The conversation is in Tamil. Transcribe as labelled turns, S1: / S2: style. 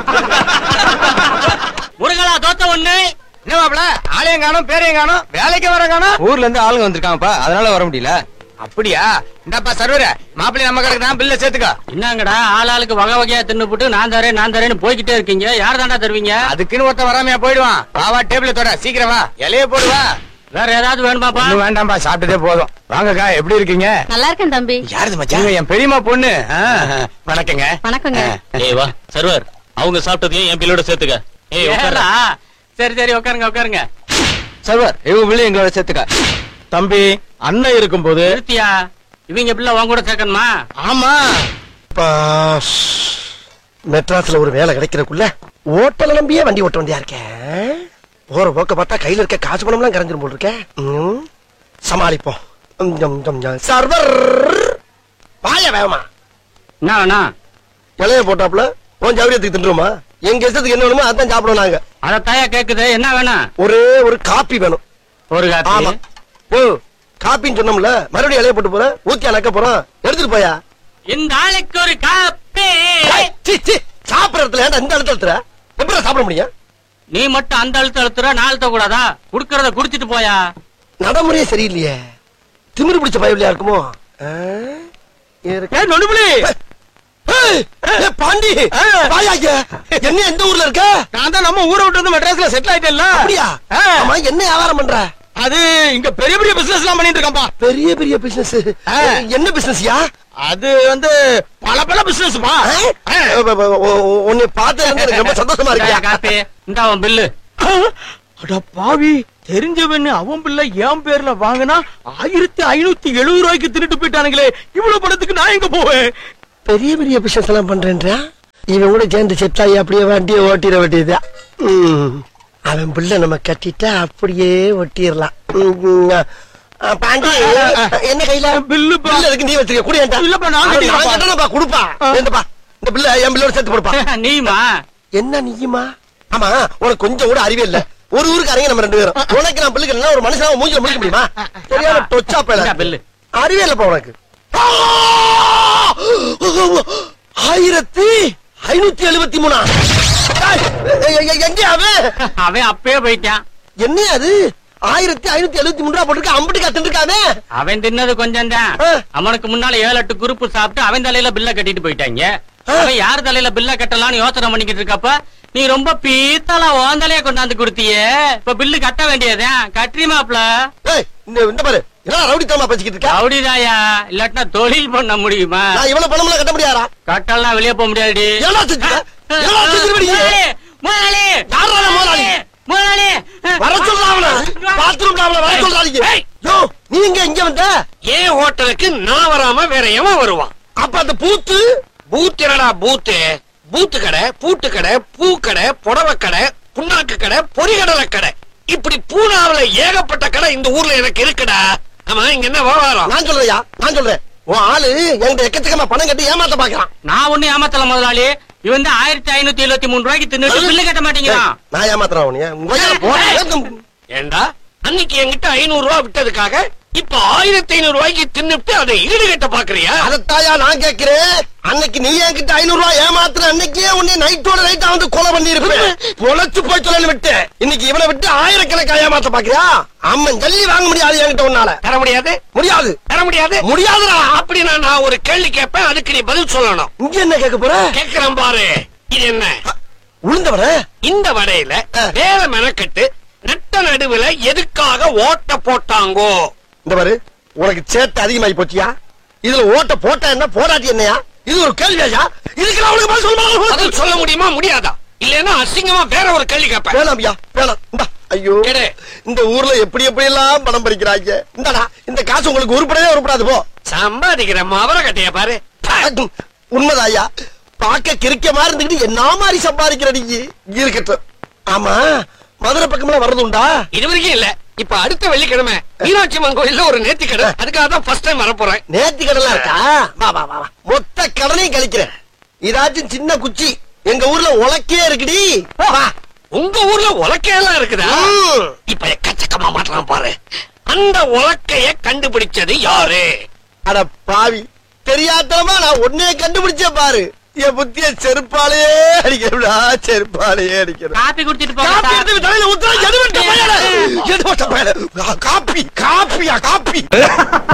S1: முருகலா தோத்த ஒண்ணு
S2: என்ன மாப்பிள ஆளையும் காணும் பேரையும் காணும் வேலைக்கு வர காணும்
S3: ஊர்ல இருந்து ஆளுங்க வந்திருக்காங்கப்பா அதனால வர முடியல
S2: அப்படியா இந்தாப்பா சர்வர மாப்பிள்ளை நம்ம கடைக்கு தான் பில்ல சேர்த்துக்கோ
S1: என்னங்கடா ஆள் ஆளுக்கு வகை வகையா தின்னுபுட்டு நான் தரேன் நான் தரேன்னு போய்கிட்டே இருக்கீங்க யார் தாண்டா தருவீங்க
S2: அதுக்குன்னு ஒருத்தன் வராமையா போயிடுவான் வாவா டேபிள் தொட சீக்கிரம் வா இலைய போடுவா
S1: வேற ஏதாவது வேணுமாப்பா
S2: ஒண்ணும் வேண்டாம்பா சாப்பிட்டதே போதும் வாங்கக்கா எப்படி இருக்கீங்க
S4: நல்லா இருக்கேன் தம்பி
S2: யாருது மச்சான் என் பெரியம்மா பொண்ணு ஆ, வணக்கங்க
S4: வணக்கங்க
S5: ஏய் வா சர்வர் அவங்க சாப்பிட்டதையும் என் பில்லோட சேர்த்துக்க ஏய் உட்கார்றா.
S1: ஏடா? சரி சரி உட்காருங்க உட்காருங்க
S3: சர்வர் இவங்க பிள்ளை எங்களோட சேர்த்துக்க
S5: தம்பி அண்ணன் இருக்கும்போது
S1: நிறுத்தியா இவங்க பிள்ளை உன் கூட சேர்க்கணுமா
S2: ஆமா
S6: பாஸ். மெட்ராஸ்ல ஒரு வேலை கிடைக்கிறதுக்குள்ள ஓட்டல நம்பியே வண்டி ஓட்ட வேண்டியா இருக்கேன் போற போக்க பார்த்தா கையில இருக்க காசு பணம்லாம் கரைஞ்சிரும் போல் இருக்கேன் ம், சமாளிப்போம் ம், ஜம், ஜம், ஜம். சர்வர் வாய வேகமா
S1: என்ன வேணா
S6: இலைய போட்டாப்புல உன் ஜவுரியத்துக்கு தின்றுமா எங்க இஷ்டத்துக்கு என்ன வேணுமோ அதான் சாப்பிடுவோம் நாங்க
S1: அத தாயா கேக்குது என்ன வேணும்
S6: ஒரே ஒரு காப்பி வேணும்
S1: ஒரு
S6: ஆமா
S1: காப்பி
S6: ஓ காப்பின்னு சொன்னோம்ல மறுபடியும் இலைய போட்டு போறேன் ஊத்தி அணக்க போறோம் எடுத்துட்டு போயா
S1: இந்த ஆளுக்கு ஒரு காப்பி
S6: ஏய், சீ, சீ, சாப்பிடுற இடத்துல ஏன்டா இந்த இடத்துல எடுத்துற எப்படி சாப்பிட முடியும்
S1: நீ மட்டும் அந்த அழுத்த அழுத்துற நான் அழுத்த கூடாதா குடுக்கறத குடிச்சிட்டு போயா
S6: நடைமுறையே சரியில்லையே திமிரு பிடிச்ச பயவில்லையா இருக்குமோ ஆ? இருக்கு.
S2: நொடுபுலி
S6: ஏய், ஏய், பாண்டி வாயா இங்க. என்ன எந்த ஊர்ல இருக்க
S2: நான் தான் நம்ம ஊரை விட்டு வந்து மெட்ராஸ்ல செட்டில் ஆயிட்டேன்ல
S6: அப்படியா
S2: ஆ.
S6: ஆமா என்ன வியாபாரம் பண்ற
S2: அது இங்க பெரிய பெரிய பிசினஸ் எல்லாம் பண்ணிட்டு இருக்கான்பா
S6: பெரிய பெரிய பிசினஸ்
S2: ஆ.
S6: என்ன பிசினஸ்யா
S2: அது வந்து பல பல பிசினஸ்பா
S6: உன்னை பார்த்து எனக்கு ரொம்ப சந்தோஷமா
S1: இந்தாயா
S6: இருக்கியா
S1: காப்பி இந்த அவன் பில்லு
S2: அட பாவி தெரிஞ்சவன்னு அவன் பிள்ளை என் பேர்ல வாங்கினா ஆயிரத்தி ஐநூத்தி எழுபது ரூபாய்க்கு தின்னுட்டு போயிட்டானுங்களே இவ்வளவு பணத்துக்கு நான் எங்க போவேன்
S6: பெரிய பெரிய பிசினஸ் எல்லாம் பண்றேன்றா இவன் கூட சேர்ந்து செத்தாயி அப்படியே வண்டியை ஓட்டிட வேண்டியதுதான் ம். அவன் பிள்ளை நம்ம கட்டிட்டா அப்படியே ஒட்டிடலாம் ம், ஆ, பாண்டி என்ன கையில
S2: பில்லு பா.
S6: பில்லு இருக்கு நீ வச்சிருக்க குடியேன்டா
S2: இல்லப்பா, நான்
S6: நான்
S2: கட்டிக்கிறேன்ப்பா.
S6: கட்டணும்ப்பா கொடுப்பா என்னப்பா இந்த பிள்ளை என் பிள்ளோட சேர்த்து கொடுப்பா
S1: நீமா
S6: என்ன நீயுமா ஆமா உனக்கு கொஞ்சம் கூட அறிவே இல்ல ஒரு ஊருக்கு அரங்க நம்ம ரெண்டு பேரும் உனக்கு நான் பிள்ளைக்கு என்ன ஒரு மனுஷனால மூஞ்சில முடிக்க முடியுமா தெரியாம தொச்சா
S1: இந்தா
S6: பேல
S1: பில்லு.
S6: அறிவே இல்லப்பா உனக்கு ஆயிரத்தி ஐநூத்தி எழுபத்தி மூணா ஏய், எ- எ- எங்க அவன்
S1: அவன் அப்பயே போயிட்டான்
S6: என்ன அது ஆயிரத்தி ஐநூத்தி எழுபத்தி மூணு ரூபா போட்டுருக்கு அம்பட்டு காத்துருக்கானே
S1: அவன் தின்னது கொஞ்சம் தான்
S6: ஆ.
S1: அவனுக்கு முன்னால ஏழு எட்டு குரூப் சாப்பிட்டு அவன் தலையில பில்ல கட்டிட்டு போயிட்டாங்க அவன் யார் தலையில பில்ல கட்டலாம்னு யோசனை பண்ணிக்கிட்டு இருக்கப்ப நீ ரொம்ப பீத்தலா உன் தலைய கொண்டாந்து கொடுத்தியே இப்ப பில்லு கட்ட வேண்டியதுதான் கட்டுறியுமாப்ல
S6: ஏய், இந்த இந்த பாரு என்ன ரவுடித்தனமா பேசிக்கிட்டு இருக்க
S1: ரவுடிதாயா இல்லாட்டினா தொழில் பண்ண முடியுமா
S6: நான் இவ்வளவு பணம் கட்ட முடியாரா
S1: கட்டலாம் வெளியே போக முடியாதுடி
S6: ஏடா செஞ்சுட்ட? ஏடா செஞ்சுட்ட நீ?
S1: முதலாளி,
S6: யார்றா அந்த முதலாளி?
S1: முதலாளி
S6: வர சொல்றா அவன பாத்ரூம்ல அவன வர சொல்றாதீங்க யோ நீ எங்க இங்க வந்த
S7: ஏன் ஹோட்டலுக்கு நான் வராம வேற எவன் வருவான்
S6: அப்ப அந்த பூத்து
S7: பூத் என்னடா பூத்து பூத்து கடை பூட்டு கடை பூ கடை புடவை கடை புண்ணாக்கு கடை பொறிகடலை கடை இப்படி பூனாவுல ஏகப்பட்ட கடை இந்த ஊர்ல எனக்கு இருக்குடா ஆமா இங்க என்ன வியாபாரம்
S6: நான் சொல்றேயா நான் சொல்றேன் உன் ஆளு என்கிட்ட எக்கச்சக்கமா பணம் கட்டி ஏமாத்த பாக்குறான்
S1: நான் ஒண்ணு ஏமாத்தல முதலாளி இவன் தான் ஆயிரத்தி ஐநூத்தி எழுபத்தி மூணு ரூபாய்க்கு தின்னுட்டு பில்லு கட்ட மாட்டேங்கிறான்
S6: நான் ஏமாத்துறேன் உன்னைய. உன் வயித்துல போடுறேன்.
S7: ஏண்டா அன்னைக்கு என்கிட்ட ஐநூறு ரூபாய் விட்டதுக்காக இப்ப ஆயிரத்தி ஐநூறு ரூபாய்க்கு தின்னுட்டு அதை ஈடு கட்ட பாக்குறியா
S6: அதத்தாயா நான் கேக்குறேன் அன்னைக்கு நீ என்கிட்ட ஐநூறு ரூபாய் ஏமாத்துற அன்னைக்கே உன்னை நைட்டோட நைட்டா வந்து கொலை பண்ணி இருப்பேன் பொழைச்சு போய் சொல்லு விட்டு இன்னைக்கு இவனை விட்டு ஆயிரக்கணக்கா ஏமாத்த பாக்குறியா அம்மன் ஜல்லி வாங்க முடியாது என்கிட்ட உன்னால
S7: தர முடியாது
S6: முடியாது
S7: தர முடியாது
S6: முடியாதுடா
S7: அப்படின்னா நான் ஒரு கேள்வி கேட்பேன் அதுக்கு நீ பதில் சொல்லணும்
S6: இங்க என்ன கேட்க போற
S7: கேக்குறேன் பாரு இது என்ன
S6: உளுந்தவர
S7: இந்த வடையில
S6: ஆ.
S7: வேலை மெனக்கட்டு நட்ட நடுவுல எதுக்காக ஓட்ட போட்டாங்கோ
S6: இந்த பாரு உனக்கு சேட்டை அதிகமாயி போச்சியா இதுல ஓட்ட போட்டா என்ன போடாட்டி என்னையா இது ஒரு கேள்வியா இதுக்கு நான் உனக்கு பதில் சொல்ல
S7: பதில் சொல்ல முடியுமா முடியாதா இல்லன்னா அசிங்கமா வேற ஒரு கேள்வி கேட்பேன்
S6: வேணாம் ஐயா வேணாம் இந்தா ஐயோ
S7: எடு.
S6: இந்த ஊர்ல எப்படி எப்படி எல்லாம் பணம் பறிக்கிறாங்க இந்தடா இந்த காசு உங்களுக்கு உருப்படவே உருப்படாது போ
S7: சம்பாதிக்கிற மவர கட்டைய பாரு
S6: உண்மைதான் ஐயா பார்க்க கிறுக்க மாதிரி இருந்துக்கிட்டு என்ன மாதிரி சம்பாதிக்கிற நீ இருக்கட்டும் ஆமா மதுரை பக்கம்லாம் வர்றது உண்டா
S7: இது வரைக்கும் இல்ல இப்ப அடுத்த வெள்ளிக்கிழமை மீனாட்சி அம்மன் கோயில்ல ஒரு நேர்த்தி கடை அதுக்காக தான் ஃபர்ஸ்ட் டைம் வர போறேன்
S6: நேர்த்தி கடலாம் இருக்கா வா வா வா வா. மொத்த கடனையும் கழிக்கிறேன் இதாச்சும் சின்ன குச்சி எங்க ஊர்ல உலக்கே இருக்குடி வா
S7: உங்க ஊர்ல உலக்கையெல்லாம் இருக்குதா
S6: ம்.
S7: இப்ப எக்கச்சக்கமா மாட்டலாம் பாரு அந்த உலக்கைய கண்டுபிடிச்சது யாரு
S6: அட பாவி தெரியாதனமா நான் ஒன்னே கண்டுபிடிச்சே பாரு என் புத்திய செருப்பாலேயே அடிக்கிறா செருப்பாலேயே அடிக்கிறேன்
S1: காப்பி குடிச்சிட்டு போங்க
S6: காப்பி
S1: சார்.
S6: எடுத்து தலையில ஊத்துறா எது வட்ட பயல எது வட்ட பயல காப்பி காப்பியா காப்பி